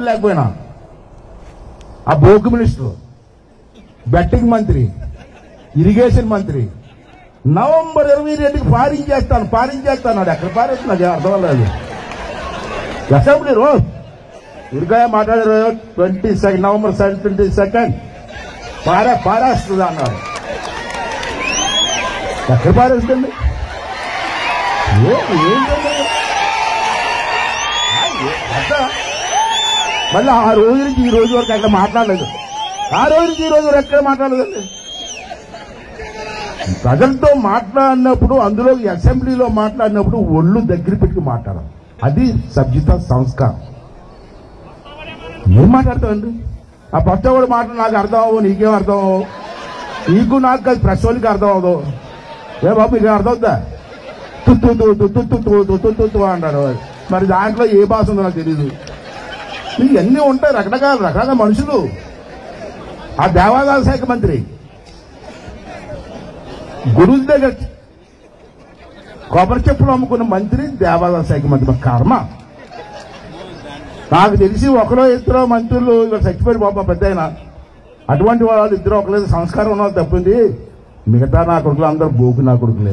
లేకపోయినా ఆ బోకు మినిస్టర్ బెట్టింగ్ మంత్రి ఇరిగేషన్ మంత్రి నవంబర్ ఇరవై రెండుకి ఫారింగ్ చేస్తాను ఫారింగ్ చేస్తాను అది ఎక్కడ పారేస్తున్నది అర్థం లేదు అసెంబ్లీ రోజు ఇరుగా మాట్లాడారు twenty second November seven twenty second పారా పారేస్తుంది అన్నారు ఎక్కడ పారేస్తుంది ఏ- ఏంటండి? ఆ, ఏ- అట్లా మళ్ళీ ఆ రోజు నుంచి ఈ రోజు వరకు అక్కడ మాట్లాడలేదు ఆ రోజు నుంచి ఈ రోజు వరకు ఎక్కడ మాట్లాడలేదండి ప్రజలతో మాట్లాడినప్పుడు అందులో ఈ అసెంబ్లీలో మాట్లాడినప్పుడు ఒళ్ళు దగ్గర పెట్టుకు మాట్లాడాలి అది సభ్యత సంస్కారం ఏం మాట్లాడతామండి ఆ పట్ట కూడా మాట నాకు అర్థం అవ్వవు నీకేం అర్థం అవ్వవు నీకు నాకు కాదు ప్రెస్ వాళ్ళకి అర్థం అవ్వదు ఏ బాబు మీకు అర్థం అవుద్దా తుత్తు తుత్తు తుత్తు తుత్తు తుత్తు తుత్తు అంటాడు మరి దాంట్లో ఏ భాష ఉందో నాకు తెలియదు ఇవన్నీ ఉంటాయి రకరకాల రకరకాల మనుషులు ఆ దేవాదాయ శాఖ మంత్రి గురువుల దగ్గర కొబ్బరి చెప్పులు అమ్ముకున్న మంత్రి దేవాదాయ శాఖ మంత్రి మరి కర్మ నాకు తెలిసి ఒకరో ఇద్దరు మంత్రులు ఇవాళ చచ్చిపోయి బాబా పెద్ద ఆయన అటువంటి వాళ్ళు ఇద్దరు ఒకలేదు సంస్కారం ఉన్న వాళ్ళు తప్పింది మిగతా నా కొడుకులు అందరూ బోకు నా కొడుకులే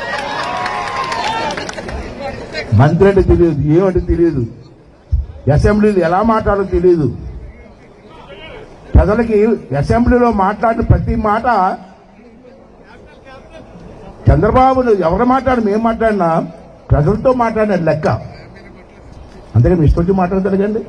మంత్రి అంటే తెలియదు ఏమంటే తెలియదు అసెంబ్లీలో ఎలా మాట్లాడో తెలియదు ప్రజలకి అసెంబ్లీలో మాట్లాడిన ప్రతి మాట చంద్రబాబు ఎవరు మాట్లాడి మేము మాట్లాడినా ప్రజలతో మాట్లాడిన లెక్క అందుకని మీ ఇష్టం వచ్చి మాట్లాడగలగండి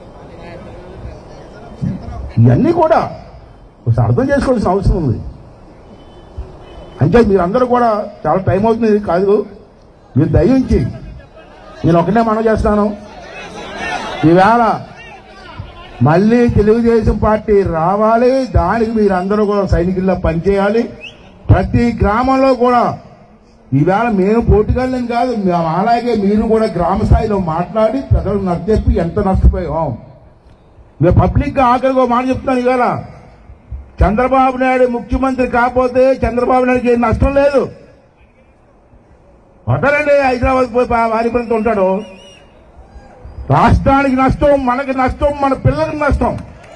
ఇవన్నీ కూడా ఒకసారి అర్థం చేసుకోవాల్సిన అవసరం ఉంది అంటే మీరందరూ కూడా చాలా టైం అవుతుంది కాదు మీరు దయించి నేను ఒకటే మనం చేస్తాను ఈవేళ మళ్ళీ తెలుగుదేశం పార్టీ రావాలి దానికి మీరందరూ కూడా సైనికుల్లో పనిచేయాలి ప్రతి గ్రామంలో కూడా ఈవేళ మేము పోటీగాళ్ళని కాదు మేము అలాగే మీరు కూడా గ్రామ స్థాయిలో మాట్లాడి ప్రజలకు నచ్చచెప్పి ఎంత నష్టపోయాం మేము పబ్లిక్ గా ఆఖరిగా ఒక మాట చెప్తాను ఈవేళ చంద్రబాబు నాయుడు ముఖ్యమంత్రి కాకపోతే చంద్రబాబు నాయుడుకి ఏం నష్టం లేదు ఉంటారండి హైదరాబాద్ పోయి పా- వారిపల్లితో ఉంటాడు రాష్ట్రానికి నష్టం మనకి నష్టం మన పిల్లలకి నష్టం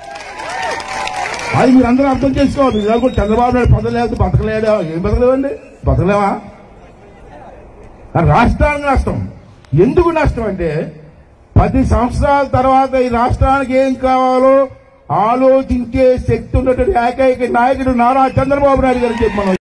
అది మీరు అందరూ అర్థం చేసుకోవాలి మీరు కూడా చంద్రబాబు నాయుడు పదలేదు బతకలేడు ఏం బతకలేవండి బతకలేవా రాష్ట్రానికి నష్టం ఎందుకు నష్టం అంటే పది సంవత్సరాల తర్వాత ఈ రాష్ట్రానికి ఏం కావాలో ఆలోచించే శక్తి ఉన్నటువంటి ఏకైక నాయకుడు నారా చంద్రబాబు నాయుడు గారు చెప్పి మనం